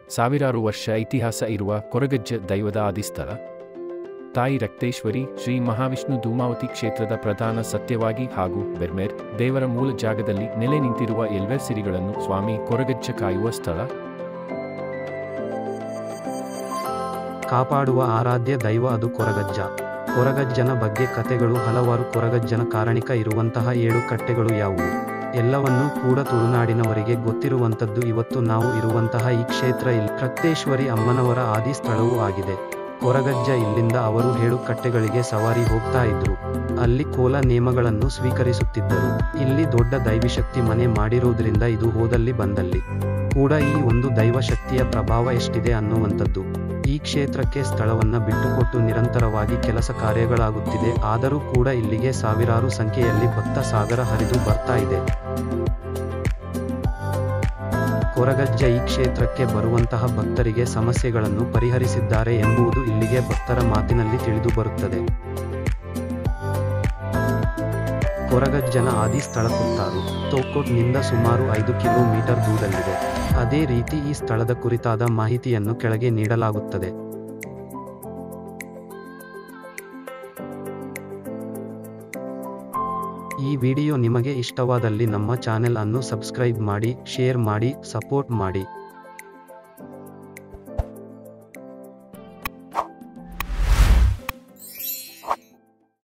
ಸಾವಿರಾರು ವರ್ಷ ಇತಿಹಾಸ ಇರುವ ಕೊರಗಜ್ಜ ದೈವದ ಆದಿಸ್ಥಳ ತಾಯಿ ರಕ್ತೇಶ್ವರಿ ಶ್ರೀ ಮಹಾವಿಷ್ಣು ಧೂಮಾವತಿ ಕ್ಷೇತ್ರದ ಪ್ರಧಾನ ಸತ್ಯವಾಗಿ ಹಾಗೂ ಬೆರ್ಮೇರ್ ದೇವರ ಮೂಲ ಜಾಗದಲ್ಲಿ ನೆಲೆ ನಿಂತಿರುವ ಎಲ್ವೆರ್ ಸಿರಿಗಳನ್ನು ಸ್ವಾಮಿ ಕೊರಗಜ್ಜ ಕಾಯುವ ಸ್ಥಳ ಕಾಪಾಡುವ ಆರಾಧ್ಯ ದೈವ ಅದು ಕೊರಗಜ್ಜ ಕೊರಗಜ್ಜನ ಬಗ್ಗೆ ಕತೆಗಳು ಹಲವಾರು ಕೊರಗಜ್ಜನ ಕಾರಣಿಕ ಇರುವಂತಹ ಏಳು ಕಟ್ಟೆಗಳು ಯಾವುವು ಎಲ್ಲವನ್ನೂ ಕೂಡ ತುಳುನಾಡಿನವರಿಗೆ ಗೊತ್ತಿರುವಂಥದ್ದು ಇವತ್ತು ನಾವು ಇರುವಂತಹ ಈ ಕ್ಷೇತ್ರ ಇಲ್ಲಿ ರಕ್ತೇಶ್ವರಿ ಅಮ್ಮನವರ ಆದಿ ಸ್ಥಳವೂ ಆಗಿದೆ ಕೊರಗಜ್ಜ ಇಲ್ಲಿಂದ ಅವರು ಹೇಳು ಕಟ್ಟೆಗಳಿಗೆ ಸವಾರಿ ಹೋಗ್ತಾ ಇದ್ರು ಅಲ್ಲಿ ಕೋಲ ನೇಮಗಳನ್ನು ಸ್ವೀಕರಿಸುತ್ತಿದ್ದರು ಇಲ್ಲಿ ದೊಡ್ಡ ದೈವಿಶಕ್ತಿ ಮನೆ ಮಾಡಿರುವುದರಿಂದ ಇದು ಹೋದಲ್ಲಿ ಬಂದಲ್ಲಿ ಕೂಡ ಈ ಒಂದು ದೈವಶಕ್ತಿಯ ಪ್ರಭಾವ ಎಷ್ಟಿದೆ ಅನ್ನುವಂಥದ್ದು ಈ ಕ್ಷೇತ್ರಕ್ಕೆ ಸ್ಥಳವನ್ನ ಬಿಟ್ಟುಕೊಟ್ಟು ನಿರಂತರವಾಗಿ ಕೆಲಸ ಕಾರ್ಯಗಳಾಗುತ್ತಿದೆ ಆದರೂ ಕೂಡ ಇಲ್ಲಿಗೆ ಸಾವಿರಾರು ಸಂಖ್ಯೆಯಲ್ಲಿ ಭಕ್ತ ಸಾಗರ ಹರಿದು ಬರ್ತಾ ಇದೆ ಕೊರಗಜ್ಜ ಈ ಕ್ಷೇತ್ರಕ್ಕೆ ಬರುವಂತಹ ಭಕ್ತರಿಗೆ ಸಮಸ್ಯೆಗಳನ್ನು ಪರಿಹರಿಸಿದ್ದಾರೆ ಎಂಬುದು ಇಲ್ಲಿಗೆ ಭಕ್ತರ ಮಾತಿನಲ್ಲಿ ತಿಳಿದು ಬರುತ್ತದೆ ಕೊರಗಜ್ಜನ ಆದಿ ಸ್ಥಳ ಕುತ್ತಾರು ತೊಕ್ಕೊಟ್ನಿಂದ ಸುಮಾರು ಐದು ಕಿಲೋಮೀಟರ್ ದೂರದಲ್ಲಿದೆ ಅದೇ ರೀತಿ ಈ ಸ್ಥಳದ ಕುರಿತಾದ ಮಾಹಿತಿಯನ್ನು ಕೆಳಗೆ ನೀಡಲಾಗುತ್ತದೆ ಈ ವಿಡಿಯೋ ನಿಮಗೆ ಇಷ್ಟವಾದಲ್ಲಿ ನಮ್ಮ ಚಾನೆಲ್ ಅನ್ನು ಸಬ್ಸ್ಕ್ರೈಬ್ ಮಾಡಿ ಶೇರ್ ಮಾಡಿ ಸಪೋರ್ಟ್ ಮಾಡಿ